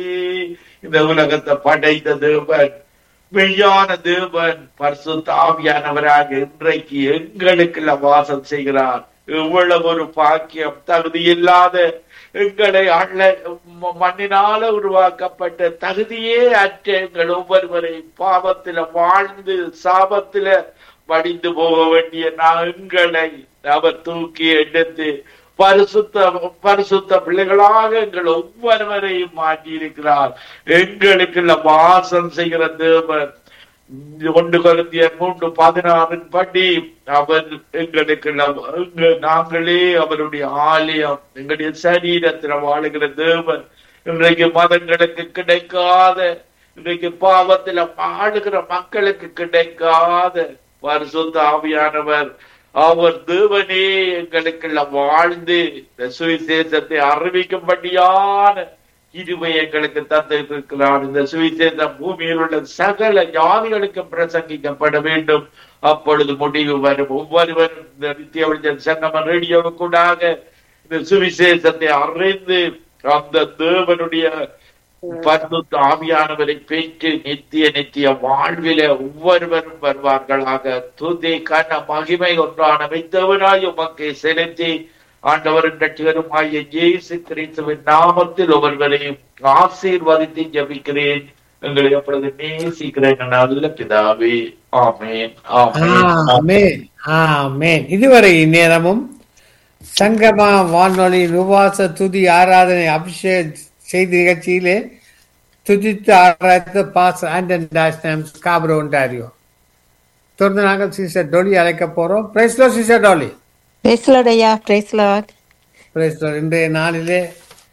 இந்த உலகத்தை படைத்த தேவன் மெய்யான தேவன் பரிசுத்த ஆவியானவராக இன்றைக்கு எங்களுக்குள்ள வாசம் செய்கிறார் இவ்வளவு ஒரு பாக்கியம் தகுதியில்லாத எங்களை அள்ள ம- மண்ணினால உருவாக்கப்பட்ட தகுதியே அற்ற எங்கள் ஒவ்வொருவரை பாவத்தில வாழ்ந்து சாபத்தில மடிந்து போக வேண்டிய நான் எங்களை அவர் தூக்கி எடுத்து பரிசுத்த பரிசுத்த பிள்ளைகளாக எங்கள் ஒவ்வொருவரையும் மாற்றி இருக்கிறார் எங்களுக்குள்ள வாசம் செய்கிற தேவன் ஒன்று கொருந்தியர் மூன்று பதினாறின் படி அவர் எங்களுக்கு நம்- எங்க- நாங்களே அவருடைய ஆலயம் எங்களுடைய சரீரத்தில் வாழுகிற தேவன் இன்றைக்கு மதங்களுக்கு கிடைக்காத இன்றைக்கு பாவத்தில் வாழுகிற மக்களுக்கு கிடைக்காத பரிசுத்த ஆவியானவர் அவர் தேவனே எங்களுக்குள்ள வாழ்ந்து இந்த சுவிசேஷத்தை அறிவிக்கும்படியான இருவை எங்களுக்கு தந்திருக்கிறார் இந்த சுவிசேஷம் பூமியில் உள்ள சகல ஜாதிகளுக்கு பிரசங்கிக்கப்பட வேண்டும் அப்பொழுது முடிவு வரும் ஒவ்வொருவரும் இந்த நித்திய வெளிச்சம் சங்கம ரேடியோவுக்கூடாக இந்த சுவிசேஷத்தை அறிந்து அந்த தேவனுடைய பரிசுத்த ஆவியானவரை பெற்று நித்திய நித்திய வாழ்வில ஒவ்வொருவரும் வருவார்களாக துதி கன மகிமை ஒன்றான வைத்தவனாய் உமக்கு செலுத்தி ஆண்டவரின் ரட்சகரும் ஆகிய இயேசு கிறிஸ்துவின் நாமத்தில் ஒவ்வொருவரையும் ஆசீர்வதித்து ஜபிக்கிறேன் எங்களை அப்பொழுது நேசிக்கிறேன் நல்ல பிதாவே ஆமேன் ஆமேன் ஆமென் ஆமென் இதுவரை இந்நேரமும் சங்கமா வானொலி உபவாச துதி ஆராதனை அபிஷேக் செய்தி நிகழ்ச்சியிலே துதித்து ஆராய்த்த பாஸ் ஆண்டன் டாஸ்னம் காபரோ ஒன்றாரியோ தொடர்ந்து நாங்கள் சிஸ்டர் டோலி அழைக்க போறோம் பிரைஸ்லோ சிஸ்டர் டோலி பிரைஸ்லாட் ஐயா பிரைஸ்லாட் பிரைஸ்லோ இன்றைய நாளிலே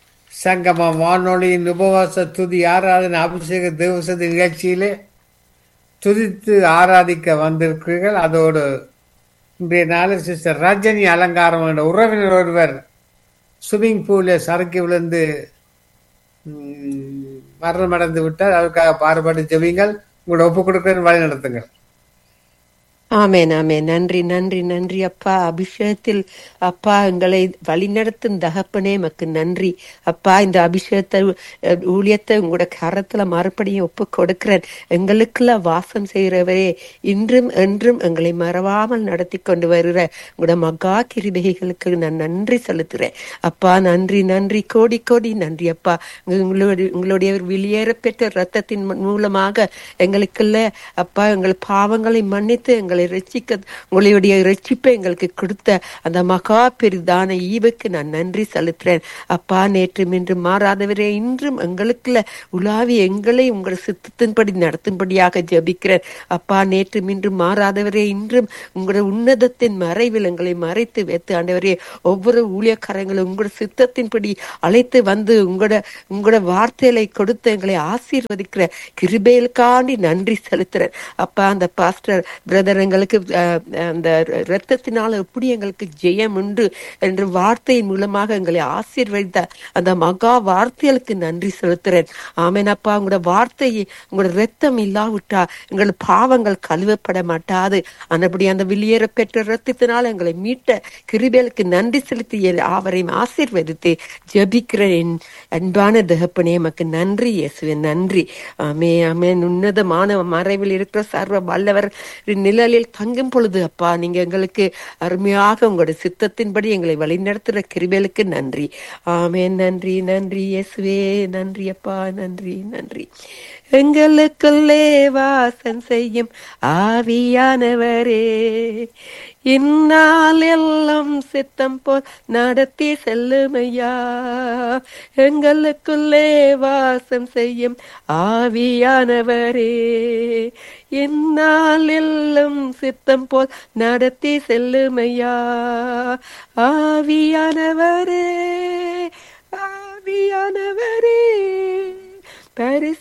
சங்கம வானொலியின் உபவாச துதி ஆராதனை அபிஷேக தேவசதி நிகழ்ச்சியிலே துதித்து ஆராதிக்க வந்திருக்கிறீர்கள் அதோடு இன்றைய நாளில் சிஸ்டர் ரஜினி அலங்காரம் என்ற உறவினர் ஒருவர் ஸ்விம்மிங் பூலில் சறுக்கி விழுந்து ம், மரணமடைந்து விட்டார் அதுக்காக பாடுபட்டு ஜெபிங்கள் உங்களோட ஒப்பு கொடுக்கிறேன் வழி நடத்துங்கள் ஆமென் ஆமென் நன்றி நன்றி நன்றி அப்பா அபிஷேகத்தில் அப்பா எங்களை வழிநடத்தும் தகப்பனே மக்கு நன்றி அப்பா இந்த அபிஷேகத்தை அஹ், ஊழியத்தை உங்களோட கரத்துல மறுபடியும் ஒப்பு கொடுக்கிறேன் எங்களுக்குள்ள வாசம் செய்கிறவரே இன்றும் என்றும் எங்களை மறவாமல் நடத்தி கொண்டு வருகிற உங்களோட மகா கிருபைகளுக்கு நான் நன்றி செலுத்துறேன் அப்பா நன்றி நன்றி கோடி கோடி நன்றி அப்பா உங்களுடைய உங்களுடைய வெளியேற பெற்ற ரத்தத்தின் மூலமாக எங்களுக்குள்ள அப்பா எங்கள் பாவங்களை மன்னித்து எங்களை ரட்சிக்க உங்களுடைய ரட்சிப்பை எங்களுக்கு கொடுத்த அந்த மகா பெரிதான ஈவுக்கு நான் நன்றி செலுத்துறேன் அப்பா நேற்று இன்று மாறாதவரே இன்றும் எங்களுக்குள்ள உலாவி எங்களை உங்கள் சித்தத்தின்படி நடத்தும்படியாக ஜெபிக்கிறேன் அப்பா நேற்று இன்று மாறாதவரே இன்றும் உங்களுடைய உன்னதத்தின் மறைவில் எங்களை மறைத்து வைத்து ஆண்டவரே ஒவ்வொரு ஊழியக்காரங்களும் உங்களோட சித்தத்தின்படி அழைத்து வந்து உங்களோட உங்களோட வார்த்தைகளை கொடுத்து எங்களை ஆசீர்வதிக்கிற கிருபைகளுக்காண்டி நன்றி செலுத்துறேன் அப்பா அந்த பாஸ்டர் பிரதர் எங்களுக்கு அஹ், அந்த இரத்தத்தினால எப்படி எங்களுக்கு ஜெயம் உண்டு என்று வார்த்தையின் மூலமாக எங்களை ஆசீர்வதித்த அந்த மகா வார்த்தைகளுக்கு நன்றி செலுத்துறேன் ஆமென் அப்பா உங்களோட வார்த்தையை உங்களோட இரத்தம் இல்லாவிட்டா எங்கள் பாவங்கள் கழுவப்பட மாட்டாது அந்தபடி அந்த வெளியேற பெற்ற இரத்தத்தினால் எங்களை மீட்ட கிருபேலுக்கு நன்றி செலுத்தி அவரையும் ஆசீர்வதித்து ஜெபிக்கிறேன் என் அன்பான தகப்பனே எமக்கு நன்றி இயேசுவே நன்றி ஆமே ஆமென் உன்னதமான மறைவில் இருக்கிற சர்வ வல்லவர் நிழலில் தங்கும் பொழுது அப்பா நீங்க எங்களுக்கு அருமையாக உங்களோட சித்தத்தின்படி எங்களை வழிநடத்துற கிருபேலுக்கு நன்றி ஆமென் நன்றி நன்றி இயேசுவே நன்றி அப்பா நன்றி நன்றி எங்களுக்குள்ளே வாசம் செய்யும் ஆவியானவரே இந்நாள் எல்லாம் சித்தம் போல் நடத்தி செல்லுமையா எங்களுக்குள்ளே வாசம் செய்யும் ஆவியானவரே இந்நாள் எல்லாம் சித்தம் போல் நடத்தி செல்லுமையா ஆவியானவரே ஆவியானவரே பரிசு